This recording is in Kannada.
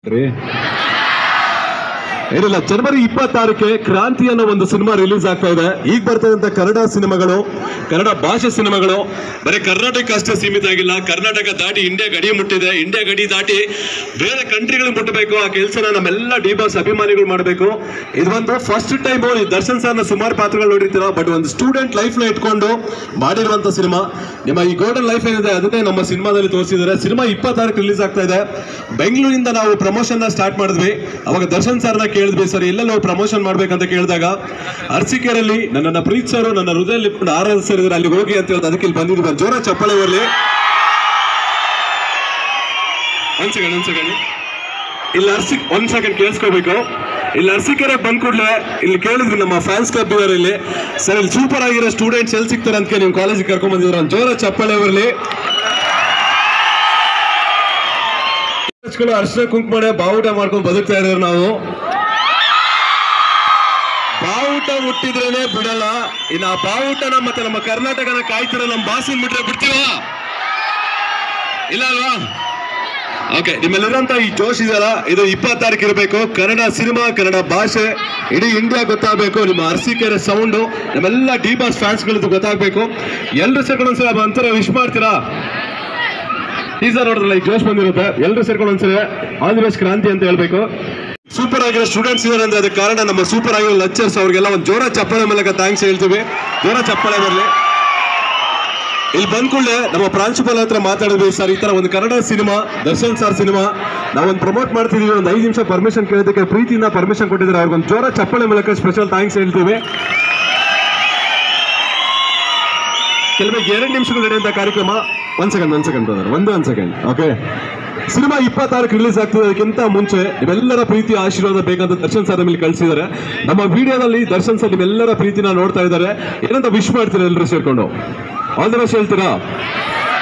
ರೀ ಏನಿಲ್ಲ ಜನವರಿ ಇಪ್ಪತ್ತಾರಕ್ಕೆ ಕ್ರಾಂತಿ ಅನ್ನೋ ಒಂದು ಸಿನಿಮಾ ರಿಲೀಸ್ ಆಗ್ತಾ ಇದೆ ಈಗ ಬರ್ತದಂತ ಕನ್ನಡ ಸಿನಿಮಾಗಳು ಕನ್ನಡ ಭಾಷೆ ಸಿನಿಮಾಗಳು ಬರೀ ಕರ್ನಾಟಕ ಅಷ್ಟೇ ಸೀಮಿತ ಆಗಿಲ್ಲ ಕರ್ನಾಟಕ ದಾಟಿ ಇಂಡಿಯಾ ಗಡಿ ಮುಟ್ಟಿದೆ ಇಂಡಿಯಾ ಗಡಿ ದಾಟಿ ಬೇರೆ ಕಂಟ್ರಿಗಳು ಮುಟ್ಟಬೇಕು ಆ ಕೆಲಸನ ನಮ್ಮೆಲ್ಲ ಡಿ ಬಾಸ್ ಅಭಿಮಾನಿಗಳು ಮಾಡಬೇಕು ಇದು ಒಂದು ಫಸ್ಟ್ ಟೈಮ್ ದರ್ಶನ್ ಸರ್ನ ಸುಮಾರು ಪಾತ್ರಗಳು ನೋಡಿರ್ತೀರ ಬಟ್ ಒಂದು ಸ್ಟೂಡೆಂಟ್ ಲೈಫ್ ನ ಇಟ್ಕೊಂಡು ಮಾಡಿರುವಂತ ಸಿನಿಮಾ ನಿಮ್ಮ ಈ ಗೋಲ್ಡನ್ ಲೈಫ್ ಏನಿದೆ ಅದನ್ನೇ ನಮ್ಮ ಸಿನಿಮಾದಲ್ಲಿ ತೋರಿಸಿದ್ದಾರೆ ಸಿನಿಮಾ ಇಪ್ಪತ್ತಾರಕ್ಕೆ ರಿಲೀಸ್ ಆಗ್ತಾ ಇದೆ ಬೆಂಗಳೂರಿಂದ ನಾವು ಪ್ರಮೋಷನ್ ನ ಸ್ಟಾರ್ಟ್ ಮಾಡಿದ್ವಿ ಅವಾಗ ದರ್ಶನ್ ಸರ್ನ ಕೇಳಿದ್ವಿ ಸರ್ ಎಲ್ಲ ನಾವು ಪ್ರಮೋಷನ್ ಮಾಡ್ಬೇಕಂತ ಕೇಳಿದಾಗ ಅರ್ಸಿಕೆರಲ್ಲಿ ನನ್ನನ್ನ ಪ್ರೀತಿಸೋರು ನನ್ನ ಹೃದಯದಲ್ಲಿ ಇಟ್ಕೊಂಡು ಆರಾಧಿಸಿದ್ರೆ ಅಲ್ಲಿ ಹೋಗಿ ಅಂತ ಹೇಳಿ ಅದಕ್ಕೆ ಇಲ್ಲಿ ಬಂದಿದ್ವಿ ಜೋರ ಚಪ್ಪಾಳೆ ಬರಲಿ ಒಂದ್ ಸೆಕೆಂಡ್ ಒಂದ್ ಸೆಕೆಂಡ್ ಇಲ್ಲಿ ಅರ್ಸಿ ಒಂದ್ ಸೆಕೆಂಡ್ ಕೇಳಿಸ್ಕೋಬೇಕು ಇಲ್ಲಿ ಅರ್ಸಿಕೆರೆ ಬಂದ್ ಕೂಡಲೇ ಇಲ್ಲಿ ಕೇಳಿದ್ವಿ ನಮ್ಮ ಫ್ಯಾನ್ಸ್ ಕ್ಲಬ್ ಇದಾರೆ ಇಲ್ಲಿ ಸರ್ ಇಲ್ಲಿ ಸೂಪರ್ ಆಗಿರೋ ಸ್ಟೂಡೆಂಟ್ಸ್ ಎಲ್ಲಿ ಸಿಗ್ತಾರೆ ಅಂತ ನೀವು ಕಾಲೇಜಿಗೆ ಕರ್ಕೊಂಡ್ ಬಂದಿದ್ರ ಜೋರ ಚಪ್ಪಾಳೆ ಬರಲಿ ಅರ್ಶನ ಕುಂಕುಮನೆ ಬಾವುಟ ಮಾಡ್ಕೊಂಡು ಬದುಕ್ತಾ ಇದ್ದಾರೆ ನಾವು ಬಾವುಟ ಹುಟ್ಟಿದ್ರೇನೆ ಬಿಡಲ್ಲ ಇನ್ನು ಆ ಬಾವುಟನ ಮತ್ತೆ ನಮ್ಮ ಕರ್ನಾಟಕನ ಕಾಯ್ತಿರೋ ನಮ್ಮ ಬಾಸಿನ ಬಿಟ್ರೆ ಬಿಡ್ತೀವ ಇಲ್ಲ ಅಲ್ವಾ ಓಕೆ ನಿಮ್ಮೆಲ್ಲರಂತ ಈ ಜೋಶ್ ಇದೆಯಲ್ಲ ಇದು ಇಪ್ಪತ್ತಾರಕ್ಕೆ ಇರಬೇಕು ಕನ್ನಡ ಸಿನಿಮಾ ಕನ್ನಡ ಭಾಷೆ ಇಡೀ ಇಂಡಿಯಾ ಗೊತ್ತಾಗಬೇಕು ನಿಮ್ಮ ಅರಸೀಕೆರೆ ಸೌಂಡು ನಮ್ಮೆಲ್ಲ ಡಿ ಬಾಸ್ ಫ್ಯಾನ್ಸ್ಗಳದ್ದು ಗೊತ್ತಾಗಬೇಕು ಎಲ್ಲರೂ ಸೇರ್ಕೊಂಡು ಒಂದ್ಸಲ ಒಂಥರ ವಿಶ್ ಮಾಡ್ತೀರಾ ಟೀಸರ್ ನೋಡಿದ್ರಲ್ಲ ಈಗ ಜೋಶ್ ಬಂದಿರುತ್ತೆ ಎಲ್ಲರೂ ಸೇರ್ಕೊಂಡು ಒಂದ್ಸರಿ ಆಲ್ ದಿ ಬೆಸ್ಟ್ ಕ್ರಾಂತಿ ಅಂತ ಹೇಳ್ಬೇಕು ಸೂಪರ್ ಆಗಿರೋ ಸ್ಟೂಡೆಂಟ್ಸ್ ಇದಾರೆ ಅಂದ್ರೆ ಅದಕ್ಕೆ ಕಾರಣ ನಮ್ಮ ಸೂಪರ್ ಆಗಿರೋ ಲೆಕ್ಚರ್ಸ್ ಅವ್ರಿಗೆಲ್ಲ ಒಂದು ಜೋರ ಚಪ್ಪಾಳೆ ಮೂಲಕ ಥ್ಯಾಂಕ್ಸ್ ಹೇಳ್ತೀವಿ ಜೋರ ಚಪ್ಪಾಳೆ ಬರಲಿ ಇಲ್ಲಿ ಬಂದ ಕೂಡಲೇ ನಮ್ಮ ಪ್ರಾಂಶುಪಾಲ ಹತ್ರ ಮಾತಾಡಿದ್ವಿ ಸರ್ ಈ ತರ ಒಂದು Kannada cinema Darshan sir cinema ನಾವೊಂದು ಪ್ರಮೋಟ್ ಮಾಡ್ತಿದೀವಿ ಒಂದು ಐದು ನಿಮಿಷ ಪರ್ಮಿಷನ್ ಕೇಳೋದಕ್ಕೆ ಪ್ರೀತಿಯಿಂದ ಪರ್ಮಿಷನ್ ಕೊಟ್ಟಿದ್ದಾರೆ ಅವ್ರಿಗೊಂದು ಜೋರ ಚಪ್ಪಾಳೆ ಮೂಲಕ ಸ್ಪೆಷಲ್ ಥ್ಯಾಂಕ್ಸ್ ಹೇಳ್ತೀವಿ ಕೆಲವೇ ಎರಡು ನಿಮಿಷಗಳು ನಡೆಯುವಂತ ಕಾರ್ಯಕ್ರಮ ಒಂದ್ ಸೆಕೆಂಡ್ ಒಂದ್ ಸೆಕೆಂಡ್ ಬ್ರದರ್ ಒಂದೇ ಒಂದ್ ಸೆಕೆಂಡ್ ಓಕೆ ಸಿನಿಮಾ ಇಪ್ಪತ್ತಾರಕ್ಕೆ ರಿಲೀಸ್ ಆಗ್ತದೆ ಅದಕ್ಕಿಂತ ಮುಂಚೆ ನಿಮ್ಮೆಲ್ಲರ ಪ್ರೀತಿ ಆಶೀರ್ವಾದ ಬೇಕಂತ ದರ್ಶನ್ ಸರ್ ನಮಗೆ ಕಳಿಸಿದ್ದಾರೆ ನಮ್ಮ ವಿಡಿಯೋದಲ್ಲಿ ದರ್ಶನ್ ಸರ್ ನಿಮ್ಮೆಲ್ಲರ ಪ್ರೀತಿನ ನೋಡ್ತಾ ಇದ್ದಾರೆ ಏನಂತ ವಿಶ್ ಮಾಡ್ತೀರಾ ಎಲ್ಲರೂ ಸೇರ್ಕೊಂಡು ಆಲ್ ದ ಬೆಸ್ಟ್ ಹೇಳ್ತೀರಾ